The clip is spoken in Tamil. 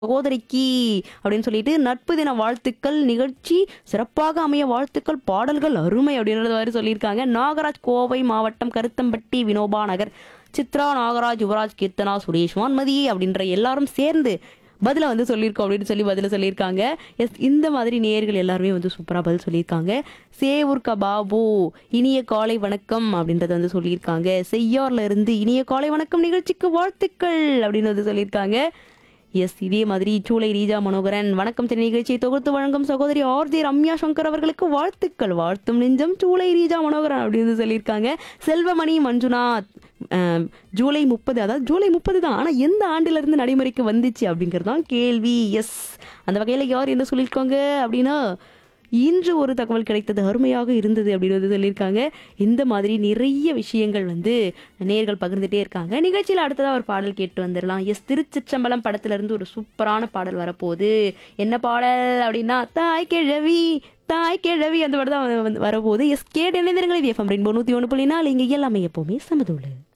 சகோதரிக்கு அப்படின்னு சொல்லிட்டு நட்பு தின வாழ்த்துக்கள் நிகழ்ச்சி சிறப்பாக அமைய வாழ்த்துக்கள் பாடல்கள் அருமை அப்படின்றது மாதிரி சொல்லியிருக்காங்க நாகராஜ் கோவை மாவட்டம் கருத்தம்பட்டி வினோபா நகர் சித்ரா நாகராஜ் யுவராஜ் கீர்த்தனா சுரேஷ் வான்மதி அப்படின்ற எல்லாரும் சேர்ந்து பதில வந்து சொல்லியிருக்கோம் அப்படின்னு சொல்லி பதில சொல்லியிருக்காங்க எஸ் இந்த மாதிரி நேயர்கள் எல்லாருமே வந்து சூப்பராக பதில் சொல்லியிருக்காங்க சேவூர் கபாபு இனிய காலை வணக்கம் அப்படின்றத வந்து சொல்லியிருக்காங்க செய்யார்ல இருந்து இனிய காலை வணக்கம் நிகழ்ச்சிக்கு வாழ்த்துக்கள் அப்படின்னு வந்து சொல்லியிருக்காங்க எஸ் இதே மாதிரி சூளை ரீஜா மனோகரன் வணக்கம் சென்னை நிகழ்ச்சியை தொகுத்து வழங்கும் சகோதரி ஆர்ஜே ரம்யா சங்கர் அவர்களுக்கு வாழ்த்துக்கள் வாழ்த்தும் நெஞ்சம் சூளை ரீஜா மனோகரன் அப்படின்னு சொல்லியிருக்காங்க செல்வமணி மஞ்சுநாத் அஹ், ஜூலை முப்பது அதாவது ஜூலை முப்பது தான் ஆனால் எந்த ஆண்டிலிருந்து நடைமுறைக்கு வந்துச்சு அப்படிங்கிறது தான் கேள்வி எஸ் அந்த வகையில் யார் என்ன சொல்லியிருக்காங்க அப்படின்னா இன்று ஒரு தகவல் கிடைத்தது அருமையாக இருந்தது அப்படின்னு வந்து சொல்லியிருக்காங்க இந்த மாதிரி நிறைய விஷயங்கள் வந்து நேர்கள் பகிர்ந்துட்டே இருக்காங்க நிகழ்ச்சியில் அடுத்ததாக ஒரு பாடல் கேட்டு வந்துடலாம் எஸ் திருச்சிற்றம்பலம் படத்துல இருந்து ஒரு சூப்பரான பாடல் வரப்போகுது என்ன பாடல் அப்படின்னா தாய் கிழவி தாய் கிழவி அந்த பாடல் தான் வந்து வரப்போகுது எஸ் கேட்டு இணைந்திருங்கள் எஃப்எம் ரெயின்போ நூற்றி ஒன்று புள்ளி நாலு இங்கே எல்லாமே எப்போவுமே சமதுள்ளு